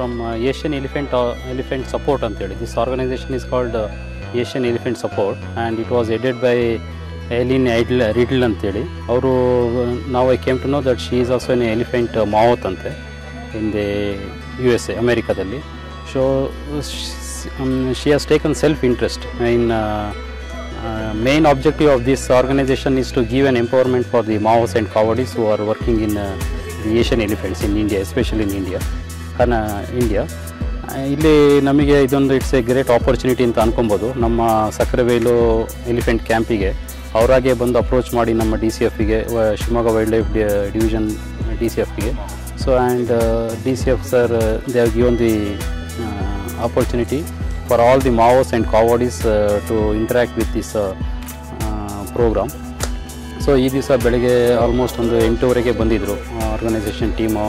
From Asian elephant elephant support ಅಂತೇಳಿ this organisation is called Asian elephant support and it was aided by ಎಲಿನ್ ಐಡ್ಲ್ ರಿಡ್ಲ್ ಅಂತೇಳಿ ಅವರು ನಾವು I came to know that she is also an elephant mahout ಅಂತೆ in the U S A ಅಮೇರಿಕಾದಲ್ಲಿ so she has taken self interest in main objective of this organization is to give an empowerment for the Maos and Kawadis who are working in uh, the Asian elephants in India, especially in India, ಕರ್ನಾ India ಇಲ್ಲಿ ನಮಗೆ ಇದೊಂದು it's A great opportunity ಅಂತ ಅನ್ಕೊಬೋದು ನಮ್ಮ Sakrebailu elephant ಕ್ಯಾಂಪಿಗೆ ಅವರಾಗೆ ಬಂದು approach ಮಾಡಿ ನಮ್ಮ D C ಎಫ್ಗೆ Shivamogga wildlife division D C ಎಫ್ಗೆ so and D C F sir they have given the opportunity for all the Maos and Kawadis uh, to interact with this uh, uh, program. So ಈ ದಿವಸ ಬೆಳಗ್ಗೆ almost ಒಂದು ಎಂಟೂವರೆಗೆ ಬಂದಿದ್ದರು organisation team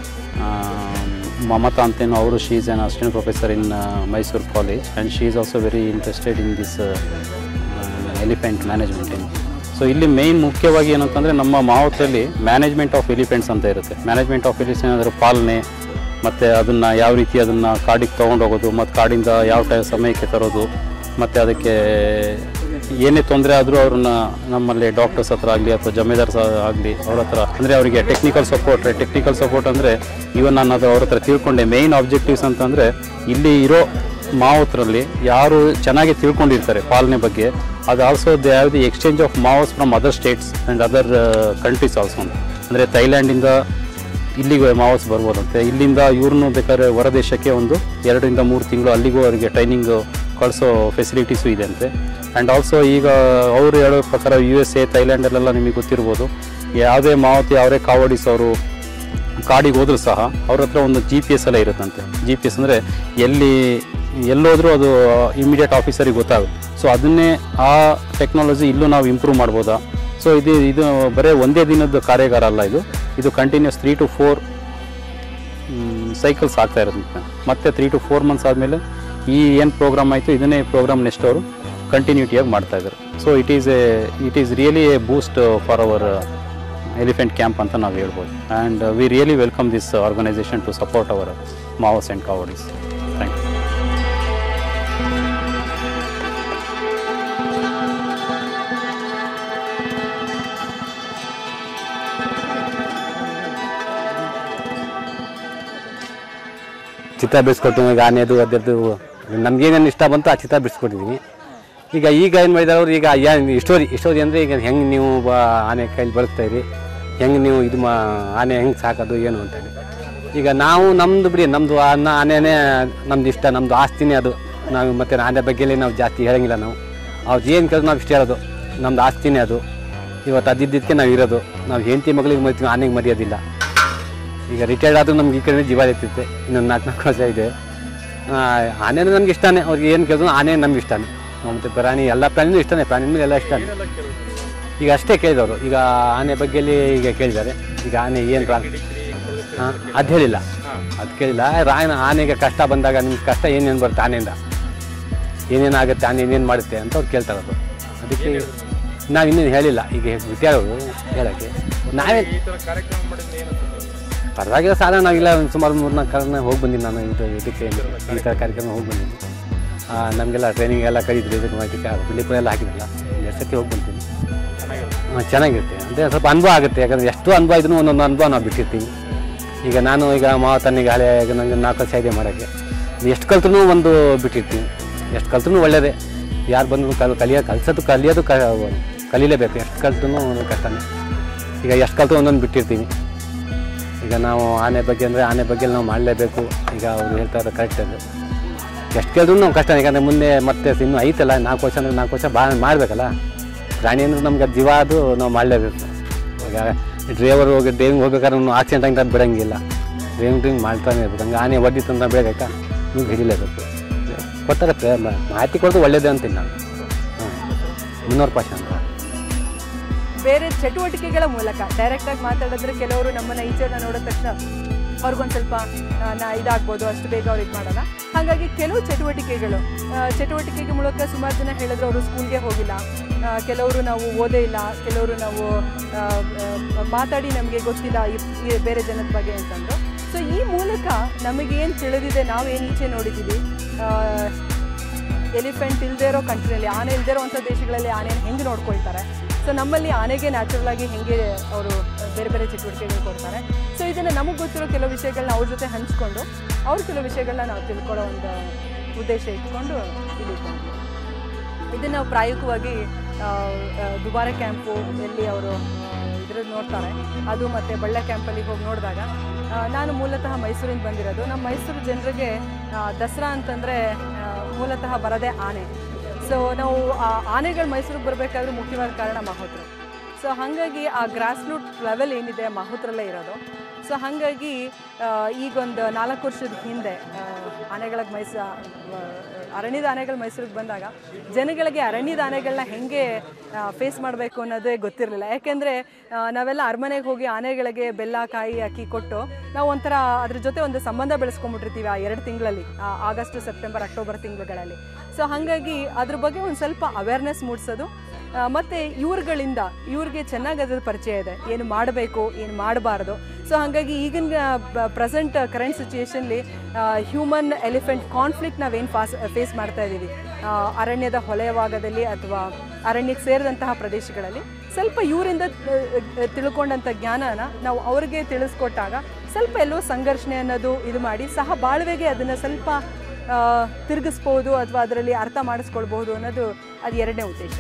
Mamata ಅಂತೇನು ಅವರು she is an assistant professor in Mysuru college and she is also very interested in this elephant management in so ಇಲ್ಲಿ main ಮುಖ್ಯವಾಗಿ ಏನಂತಂದರೆ ನಮ್ಮ ಮಾವತಲ್ಲಿ ಮ್ಯಾನೇಜ್ಮೆಂಟ್ ಆಫ್ ಎಲಿಫೆಂಟ್ಸ್ ಅಂತ ಇರುತ್ತೆ ಮ್ಯಾನೇಜ್ಮೆಂಟ್ ಆಫ್ ಎಲಿಫೆಂಟ್ಸ್ ಏನಾದರೂ ಪಾಲನೆ ಮತ್ತು ಅದನ್ನು ಯಾವ ರೀತಿ ಅದನ್ನು ಕಾಡಿಗೆ ತೊಗೊಂಡೋಗೋದು ಮತ್ತು ಕಾಡಿಂದ ಯಾವ ಟೈ ಸಮಯಕ್ಕೆ ತರೋದು ಮತ್ತು ಅದಕ್ಕೆ ಏನೇ ತೊಂದರೆ ಆದರೂ ಅವ್ರನ್ನ ನಮ್ಮಲ್ಲಿ ಡಾಕ್ಟರ್ಸ್ ಹತ್ರ ಆಗಲಿ ಅಥವಾ ಜಮೇದಾರ್ಸ್ ಆಗಲಿ ಅವ್ರ ಹತ್ರ ಅಂದರೆ ಅವರಿಗೆ ಟೆಕ್ನಿಕಲ್ ಸಪೋರ್ಟ್ ಟೆಕ್ನಿಕಲ್ ಸಪೋರ್ಟ್ ಅಂದರೆ ಇವನ್ ನಾನು ಅದು ಅವ್ರ ಹತ್ರ ತಿಳ್ಕೊಂಡೆ ಮೇಯ್ನ್ ಆಬ್ಜೆಕ್ಟಿವ್ಸ್ ಅಂತಂದರೆ ಇಲ್ಲಿ ಇರೋ ಮಾವತ್ರಲ್ಲಿ ಯಾರು ಚೆನ್ನಾಗಿ ತಿಳ್ಕೊಂಡಿರ್ತಾರೆ ಪಾಲನೆ ಬಗ್ಗೆ ಅದು also they have the exchange of mahouts from other states and other countries also ಅಂದರೆ ಥೈಲ್ಯಾಂಡಿಂದ ಇಲ್ಲಿಗೆ ಮಾವಸ್ ಬರ್ಬೋದಂತೆ ಇಲ್ಲಿಂದ ಇವ್ರನ್ನೂ ಬೇಕಾದ್ರೆ ಹೊರದೇಶಕ್ಕೆ ಒಂದು ಎರಡರಿಂದ ಮೂರು ತಿಂಗಳು ಅಲ್ಲಿಗೂ ಅವರಿಗೆ ಟ್ರೈನಿಂಗ್ ಕಳಿಸೋ ಫೆಸಿಲಿಟೀಸು ಇದೆ ಅಂತೆ ಆ್ಯಂಡ್ ಆಲ್ಸೋ ಈಗ ಅವರು ಹೇಳೋ ಪ್ರಕಾರ ಯು ಎಸ್ ಎ ಥೈಲ್ಯಾಂಡಲ್ಲೆಲ್ಲ ನಿಮಗೆ ಗೊತ್ತಿರ್ಬೋದು ಯಾವುದೇ ಮಾವತಿ ಯಾವುದೇ ಕಾವಡಿಸ್ ಅವರು ಕಾಡಿಗೆ ಹೋದರೂ ಸಹ ಅವ್ರ ಹತ್ರ ಒಂದು ಜಿ ಪಿ ಎಸ್ ಎಲ್ಲ ಇರುತ್ತಂತೆ ಜಿ ಪಿ ಎಸ್ ಅಂದರೆ ಎಲ್ಲಿ ಎಲ್ಲೋದ್ರೂ ಅದು ಇಮಿಡಿಯೇಟ್ ಆಫೀಸರಿಗೆ ಗೊತ್ತಾಗುತ್ತೆ ಸೊ ಅದನ್ನೇ ಆ ಟೆಕ್ನಾಲಜಿ ಇಲ್ಲೂ ನಾವು ಇಂಪ್ರೂವ್ ಮಾಡ್ಬೋದಾ ಸೊ ಇದು ಇದು ಬರೀ ಒಂದೇ ದಿನದ ಕಾರ್ಯಾಗಾರ ಅಲ್ಲ ಇದು ಇದು continues three to four cycles ಆಗ್ತಾ ಇರುತ್ತೆ ಮತ್ತೆ ತ್ರೀ ಟು ಫೋರ್ ಮಂತ್ಸ್ ಆದಮೇಲೆ ಈ ಏನು ಪ್ರೋಗ್ರಾಮ್ ಆಯಿತು ಇದನ್ನೇ ಪ್ರೋಗ್ರಾಮ್ ನೆಕ್ಸ್ಟ್ ಅವರು ಕಂಟಿನ್ಯೂಟಿಯಾಗಿ ಮಾಡ್ತಾ ಇದ್ದಾರೆ so it is a it is really a boost for our elephant camp ಅಂತ ನಾವು ಹೇಳ್ಬೋದು and we really welcome this organisation to support our mahouts and kavadis thank you ಚಿತ್ರ ಬಿಡಿಸ್ಕೊಡ್ತೀವಿ ಈಗ ಆನೆದು ಅದರದ್ದು ನಮ್ಗೇನೇನು ಇಷ್ಟ ಬಂತು ಆ ಚಿತ್ರ ಬಿಡಿಸ್ಕೊಟ್ಟಿದ್ದೀವಿ ಈಗ ಈಗ ಏನು ಮಾಡಿದಾರೆ ಅವ್ರು ಈಗ ಏನು ಸ್ಟೋರಿ ಸ್ಟೋರಿ ಅಂದರೆ ಈಗ ಹೆಂಗೆ ನೀವು ಬ- ಆನೆ ಕೈಲಿ ಬಳಸ್ತಾಯಿರಿ ಹೆಂಗೆ ನೀವು ಇದು ಮಾ ಆನೆ ಹೆಂಗೆ ಸಾಕೋದು ಏನು ಅಂತೇಳಿ ಈಗ ನಾವು ನಮ್ಮದು ಬಿಡಿ ನಮ್ಮದು ಅನ್ನ ಆನೆನೇ ನಮ್ದು ಇಷ್ಟ ನಮ್ಮದು ಆಸ್ತಿನೇ ಅದು ನಾವು ಮತ್ತು ಆನೆ ಬಗ್ಗೆಲೇ ನಾವು ಜಾಸ್ತಿ ಹೇಳಂಗಿಲ್ಲ ನಾವು ಅವ್ರು ಏನು ಕೇಳಿದ್ರು ನಾವು ಇಷ್ಟ ಹೇಳೋದು ನಮ್ಮದು ಆಸ್ತಿನೇ ಅದು ಇವತ್ತು ಅದಿದ್ದಕ್ಕೆ ನಾವು ಇರೋದು ನಾವು ಹೆಂಡತಿ ಮಗಳಿಗೆ ಮರಿತೀವಿ ಆನೆಗೆ ಮರೆಯೋದಿಲ್ಲ ಈಗ ರಿಟೈರ್ಡ್ ಆದರೂ ನಮ್ಗೆ ಈ ಕಡೆ ಜೀವ ಇರ್ತಿತ್ತೆ ಇನ್ನೊಂದು ನಾಲ್ಕು ನಾಲ್ಕು ವರ್ಷ ಇದೆ ಆ, ಆನೆನೂ ನಮ್ಗೆ ಇಷ್ಟನೇ ಅವ್ರಿಗೆ ಏನು ಕೇಳಿದ್ರು ಆನೆ ನಮ್ಗೆ ಇಷ್ಟನೇ ಮತ್ತು ಪ್ರಾಣಿ ಎಲ್ಲ ಪ್ರಾಣಿನೂ ಇಷ್ಟನೇ ಪ್ರಾಣಿನೂ ಎಲ್ಲ ಇಷ್ಟನೇ ಈಗ ಅಷ್ಟೇ ಕೇಳಿದವರು ಈಗ ಆನೆ ಬಗ್ಗೆಯಲ್ಲಿ ಈಗ ಕೇಳಿದ್ದಾರೆ ಈಗ ಆನೆ ಏನು ಪ್ರಾಣಿ ಹಾಂ ಅದು ಹೇಳಿಲ್ಲ ಅದು ಕೇಳಿಲ್ಲ ರಾಯನ ಆನೆಗೆ ಕಷ್ಟ ಬಂದಾಗ ನಿಮ್ಗೆ ಕಷ್ಟ ಏನೇನು ಬರುತ್ತೆ ಆನೆಯಿಂದ ಏನೇನಾಗುತ್ತೆ ಆನೆ ಏನೇನು ಮಾಡುತ್ತೆ ಅಂತ ಅವ್ರು ಕೇಳ್ತಾರೆ ಅದು ಅದಕ್ಕೆ ನಾವು ಇನ್ನೇನು ಹೇಳಿಲ್ಲ ಈಗ ವಿದ್ಯಾರ್ಥಿಗಳು ಹೇಳೋಕ್ಕೆ ನಾವೇ ಪರವಾಗಿಲ್ಲ ಸಾಲ ನಾವಿಲ್ಲ ಒಂದು ಸುಮಾರು ಮೂರು ನಾಲ್ಕು ಕಾರಣ ಹೋಗಿ ಬಂದೀನಿ ನಾನು ಇದು ಇದಕ್ಕೆ ಈ ಥರ ಕಾರ್ಯಕ್ರಮ ಹೋಗಿ ಬಂದೀನಿ ಆ, ನಮಗೆಲ್ಲ ಟ್ರೈನಿಂಗ್ ಎಲ್ಲ ಕರೀದ್ರು ಇದಕ್ಕೆ ಇದಕ್ಕೆ ಬಿಳಿಪುರ ಎಲ್ಲ ಹಾಕಿದ್ರಲ್ಲ ಎರಡು ಸತಿ ಹೋಗಿ ಬಂತೀನಿ ಹಾಂ ಚೆನ್ನಾಗಿರುತ್ತೆ ಅಂದರೆ ಸ್ವಲ್ಪ ಅನುಭವ ಆಗುತ್ತೆ ಯಾಕಂದರೆ ಎಷ್ಟು ಅನುಭವ ಇದ್ರೂ ಒಂದೊಂದು ಅನುಭವ ನಾವು ಬಿಟ್ಟಿರ್ತೀವಿ ಈಗ ನಾನು ಈಗ ಮಾವತನಿಗೆ ಹಳೆ ಈಗ ನನಗೆ ನಾಲ್ಕು ವರ್ಷ ಇದೆ ಮಾಡೋಕ್ಕೆ ಎಷ್ಟು ಕಲ್ತ್ರೂ ಒಂದು ಬಿಟ್ಟಿರ್ತೀನಿ ಎಷ್ಟು ಕಲ್ತ್ರೂ ಒಳ್ಳೆಯದೇ ಯಾರು ಬಂದರೂ ಕಲ್ ಕಲಿಯೋ ಕಲ್ಸೋದು ಕಲಿಯೋದು ಕ ಕಲೀಲೇಬೇಕು ಎಷ್ಟು ಕಲ್ತ್ರೂ ಕಷ್ಟನೇ ಈಗ ಎಷ್ಟು ಕಲ್ತು ಒಂದೊಂದು ಬಿಟ್ಟಿರ್ತೀವಿ ಈಗ ನಾವು ಆನೆ ಬಗ್ಗೆ ಅಂದರೆ ಆನೆ ಬಗ್ಗೆ ನಾವು ಮಾಡಲೇಬೇಕು ಈಗ ಅವ್ರು ಹೇಳ್ತಾ ಇರೋದು ಕರೆಕ್ಟ್ ಅದು ಎಷ್ಟು ಕೇಳಿದ್ರು ನಾವು ಕಷ್ಟ ಯಾಕಂದರೆ ಮುಂದೆ ಮತ್ತೆ ಇನ್ನೂ ಐತಲ್ಲ ನಾಲ್ಕು ವರ್ಷ ಅಂದರೆ ನಾಲ್ಕು ವರ್ಷ ಬಾ ಮಾಡಬೇಕಲ್ಲ ಪ್ರಾಣಿ ಅಂದ್ರೆ ನಮ್ಗೆ ಜೀವ ಅದು ನಾವು ಮಾಡಲೇಬೇಕು ಈಗ ಡ್ರೈವರ್ ಹೋಗಿ ಡ್ರೈವಿಂಗ್ ಹೋಗ್ಬೇಕಾದ್ರೆ ನಾವು ಆಕ್ಸಿಡೆಂಟ್ ಅಂತ ಬಿಡೋಂಗಿಲ್ಲ ಡ್ರೈವಿಂಗ್ ಡ್ರೈವಿಂಗ್ ಮಾಡ್ತಾನೆ ಇರ್ಬೇಕು ಹಂಗೆ ಆನೆ ಒದ್ದಿತ್ತು ಅಂತ ಬೇಡಬೇಕಾ ನೀವು ಹಿಡಿಲೇಬೇಕು ಕೊಡ್ತಾರೆ ಪ್ರೇ- ಮ- ಮಾಹಿತಿ ಕೊಡೋದು ಒಳ್ಳೇದೇ ಅಂತೀನಿ ನಾನು ಹಾಂ ಮುನ್ನೂರು ಪಾಶ ಅಂತ ಬೇರೆ ಚಟುವಟಿಕೆಗಳ ಮೂಲಕ ಡೈರೆಕ್ಟ್ ಆಗಿ ಮಾತಾಡಿದ್ರೆ ಕೆಲವರು ನಮ್ಮನ್ನ ಈಚೆನ ನೋಡಿದ ತಕ್ಷಣ ಅವ್ರಿಗೊಂದು ಸ್ವಲ್ಪ ಆ, ನಾ ಇದಾಗ್ಬೋದು ಅಷ್ಟು ಬೇಗ ಅವ್ರು ಇದು ಮಾಡಲ್ಲ ಹಾಗಾಗಿ ಕೆಲವು ಚಟುವಟಿಕೆಗಳು ಆ, ಚಟುವಟಿಕೆಗೆ ಮೂಲಕ ಸುಮಾರು ಜನ ಹೇಳಿದ್ರು ಅವರು ಸ್ಕೂಲ್ಗೆ ಹೋಗಿಲ್ಲ ಆ, ಕೆಲವರು ನಾವು ಓದೇ ಇಲ್ಲ ಕೆಲವರು ನಾವು ಆ, ಆ, ಮಾತಾಡಿ ನಮಗೆ ಗೊತ್ತಿಲ್ಲ ಈ- ಈ ಬೇರೆ ಜನದ ಬಗ್ಗೆ ಅಂತಂದ್ರು ಸೊ ಸೊ ಈ ಮೂಲಕ ನಮಗೇನು ತಿಳಿದಿದೆ ನಾವೇನು ಈಚೆ ನೋಡಿದ್ದೀವಿ ಎಲಿಫೆಂಟ್ ಇಲ್ಲದೇ ಇರೋ ಕಂಟ್ರಿಯಲ್ಲಿ ಆನೆ ಇಲ್ಲದೇ ಇರೋವಂಥ ದೇಶಗಳಲ್ಲಿ ಆನೆಯನ್ನು ಹೆಂಗೆ ನೋಡ್ಕೊಳ್ತಾರೆ ಸೊ ನಮ್ಮಲ್ಲಿ ಆನೆಗೆ ನ್ಯಾಚುರಲ್ ಆಗಿ ಹೆಂಗೆ ಅವರು ಬೇರೆ ಬೇರೆ ಚಟುವಟಿಕೆಗಳು ಕೊಡ್ತಾರೆ ಸೊ ಇದನ್ನು ನಮಗೆ ಗೊತ್ತಿರೋ ಕೆಲವು ವಿಷಯಗಳನ್ನ ಅವ್ರ ಜೊತೆ ಹಂಚ್ಕೊಂಡು ಅವ್ರ ಕೆಲವು ವಿಷಯಗಳನ್ನ ನಾವು ತಿಳ್ಕೊಳ್ಳೋ ಒಂದು ಉದ್ದೇಶ ಇಟ್ಕೊಂಡು ಇಲ್ಲಿ ಬಂದ್ವಿ ಇದನ್ನು ನಾವು ಪ್ರಾಯೋಗಿಕವಾಗಿ ಆ, ಆ, ದುಬಾರೆ ಕ್ಯಾಂಪು ಎಲ್ಲಿ ಅವರು ಇದ್ರದ್ದು ನೋಡ್ತಾರೆ ಅದು ಮತ್ತು ಬಳ್ಳ ಕ್ಯಾಂಪಲ್ಲಿ ಹೋಗಿ ನೋಡಿದಾಗ ಆ, ನಾನು ಮೂಲತಃ ಮೈಸೂರಿಂದ ಬಂದಿರೋದು ನಮ್ಮ ಮೈಸೂರು ಜನರಿಗೆ ಆ, ದಸರಾ ಅಂತಂದರೆ ಮೂಲತಃ ಬರೋದೇ ಆನೆ ಸೊ ನಾವು ಆ ಆನೆಗಳು ಮೈಸೂರಿಗೆ ಬರಬೇಕಾದ್ರೂ ಮುಖ್ಯವಾದ ಕಾರಣ ಮಹೋತ್ರ ಸೊ ಹಾಗಾಗಿ ಆ ಗ್ರಾಸ್ ರೂಟ್ ಲೆವೆಲ್ ಏನಿದೆ ಮಹೋತ್ರಲ್ಲೇ ಇರೋದು ಸೊ ಹಾಗಾಗಿ ಆ, ಈಗೊಂದು ನಾಲ್ಕು ವರ್ಷದ ಹಿಂದೆ ಆ, ಆನೆಗಳಿಗೆ ಮೈಸೂ ಆ, ಅರಣ್ಯದ ಆನೆಗಳು ಮೈಸೂರಿಗೆ ಬಂದಾಗ ಜನಗಳಿಗೆ ಅರಣ್ಯದ ಆನೆಗಳನ್ನ ಹೆಂಗೆ ಫೇಸ್ ಮಾಡಬೇಕು ಅನ್ನೋದೇ ಗೊತ್ತಿರಲಿಲ್ಲ ಯಾಕೆಂದರೆ ನಾವೆಲ್ಲ ಅರಮನೆಗೆ ಹೋಗಿ ಆನೆಗಳಿಗೆ ಬೆಲ್ಲ ಕಾಯಿ ಅಕ್ಕಿ ಕೊಟ್ಟು ನಾವು ಒಂಥರ ಅದ್ರ ಜೊತೆ ಒಂದು ಸಂಬಂಧ ಬೆಳೆಸ್ಕೊಂಡ್ಬಿಟ್ಟಿರ್ತೀವಿ ಆ ಎರಡು ತಿಂಗಳಲ್ಲಿ ಆಗಸ್ಟ್ ಸೆಪ್ಟೆಂಬರ್ ಅಕ್ಟೋಬರ್ ತಿಂಗಳುಗಳಲ್ಲಿ ಸೊ ಹಾಗಾಗಿ ಅದ್ರ ಬಗ್ಗೆ ಒಂದು ಸ್ವಲ್ಪ ಅವೇರ್ನೆಸ್ ಮೂಡಿಸೋದು ಆ, ಮತ್ತೆ ಇವ್ರುಗಳಿಂದ ಇವ್ರಿಗೆ ಚೆನ್ನಾಗಿ ಅದ್ರ ಪರಿಚಯ ಇದೆ ಏನು ಮಾಡಬೇಕು ಏನು ಮಾಡಬಾರ್ದು ಸೊ ಹಾಗಾಗಿ ಈಗಿನ ಪ್ರೆಸೆಂಟ್ ಕರೆಂಟ್ ಸಿಚುಯೇಷನ್ಲಿ ಹ್ಯೂಮನ್ ಎಲಿಫೆಂಟ್ ಕಾನ್ಫ್ಲಿಕ್ಟ್ ನಾವೇನು ಫಾಸ್ ಫೇಸ್ ಮಾಡ್ತಾ ಇದ್ದೀವಿ ಆ, ಅರಣ್ಯದ ಹೊಲೆಯಭಾಗದಲ್ಲಿ ಅಥವಾ ಅರಣ್ಯಕ್ಕೆ ಸೇರಿದಂತಹ ಪ್ರದೇಶಗಳಲ್ಲಿ ಸ್ವಲ್ಪ ಇವರಿಂದ ತಿಳ್ಕೊಂಡಂಥ ಜ್ಞಾನನ ನಾವು ಅವ್ರಿಗೆ ತಿಳಿಸ್ಕೊಟ್ಟಾಗ ಸ್ವಲ್ಪ ಎಲ್ಲೋ ಸಂಘರ್ಷಣೆ ಅನ್ನೋದು ಇದು ಮಾಡಿ ಸಹ ಬಾಳ್ವೆಗೆ ಅದನ್ನು ಸ್ವಲ್ಪ ಆ, ತಿರುಗಿಸ್ಬೋದು ಅಥವಾ ಅದರಲ್ಲಿ ಅರ್ಥ ಮಾಡಿಸ್ಕೊಳ್ಬಹುದು ಅನ್ನೋದು ಅದು ಎರಡನೇ ಉದ್ದೇಶ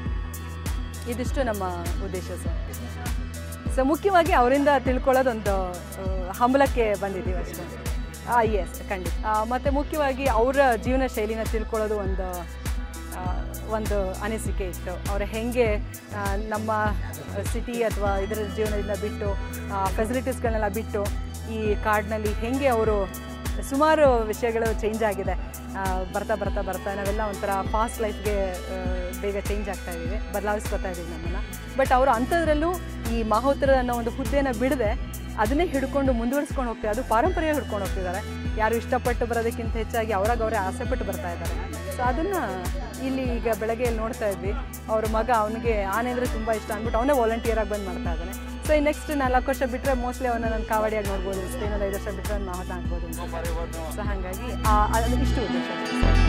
ಇದಿಷ್ಟು ನಮ್ಮ ಉದ್ದೇಶ ಸರ್ ಸೊ ಮುಖ್ಯವಾಗಿ ಅವರಿಂದ ತಿಳ್ಕೊಳ್ಳೋದೊಂದು ಆ, ಹಂಬಲಕ್ಕೆ ಬಂದಿದ್ದೀವಿ ಅಷ್ಟೇ ಹಾಂ ಎಸ್ ಖಂಡಿತ ಆ, ಮತ್ತು ಮುಖ್ಯವಾಗಿ ಅವರ ಜೀವನ ಶೈಲಿನ ತಿಳ್ಕೊಳ್ಳೋದು ಒಂದು ಆ, ಒಂದು ಅನಿಸಿಕೆ ಇತ್ತು ಅವ್ರು ಹೇಗೆ ಆ, ನಮ್ಮ ಸಿಟಿ ಅಥವಾ ಇದರ ಜೀವನದಿಂದ ಬಿಟ್ಟು ಫೆಸಿಲಿಟೀಸ್ಗಳನ್ನೆಲ್ಲ ಬಿಟ್ಟು ಈ ಕಾಡಿನಲ್ಲಿ ಹೇಗೆ ಅವರು ಸುಮಾರು ವಿಷಯಗಳು ಚೇಂಜ್ ಆಗಿದೆ ಆ, ಬರ್ತಾ ಬರ್ತಾ ಬರ್ತಾ ನಾವೆಲ್ಲ ಒಂಥರ ಫಾಸ್ಟ್ ಲೈಫ್ಗೆ ಬೇಗ ಚೇಂಜ್ ಆಗ್ತಾ ಇದ್ದೀವಿ ಬದಲಾಯಿಸ್ಕೊತಾ ಇದ್ದೀವಿ ನಮ್ಮನ್ನು ಬಟ್ ಅವರು ಅಂಥದ್ರಲ್ಲೂ ಈ ಮಾಹೋತ್ರ ಅನ್ನೋ ಒಂದು ಹುದ್ದೆನ ಬಿಡದೆ ಅದನ್ನೇ ಹಿಡ್ಕೊಂಡು ಮುಂದುವರಿಸ್ಕೊಂಡು ಹೋಗ್ತಾರೆ ಅದು ಪಾರಂಪರ್ಯ ಹಿಡ್ಕೊಂಡು ಹೋಗ್ತಿದ್ದಾರೆ ಯಾರು ಇಷ್ಟಪಟ್ಟು ಬರೋದಕ್ಕಿಂತ ಹೆಚ್ಚಾಗಿ ಅವ್ರಾಗ ಅವರೇ ಆಸೆಪಟ್ಟು ಬರ್ತಾ ಇದ್ದಾರೆ ಸೊ ಅದನ್ನು ಇಲ್ಲಿ ಈಗ ಬೆಳಗ್ಗೆ ಇಲ್ಲಿ ನೋಡ್ತಾ ಇದ್ವಿ ಅವ್ರ ಮಗ ಅವನಿಗೆ ಆನೆ ಅಂದರೆ ತುಂಬ ಇಷ್ಟ ಅಂದ್ಬಿಟ್ಟು ಅವನೇ ವಾಲಂಟಿಯರ್ ಆಗಿ ಬಂದು ಮಾಡ್ತಾ ಇದ್ದಾನೆ ಸೊ ಈ ನೆಕ್ಸ್ಟ್ ನಾಲ್ಕು ವರ್ಷ ಬಿಟ್ಟರೆ ಮೋಸ್ಟ್ಲಿ ಅವನ್ನ ನಾನು ಕಾವಡಿಯಾಗಿ ನೋಡ್ಬೋದು ಅಷ್ಟೇ ಇನ್ನೊಂದು ಐದು ವರ್ಷ ಬಿಟ್ಟರೆ ನಾವು ಹಾಕ್ಬೋದು ಸೊ ಹಾಗಾಗಿ ಆ- ಅದು ಇಷ್ಟು ಉದ್ದೇಶ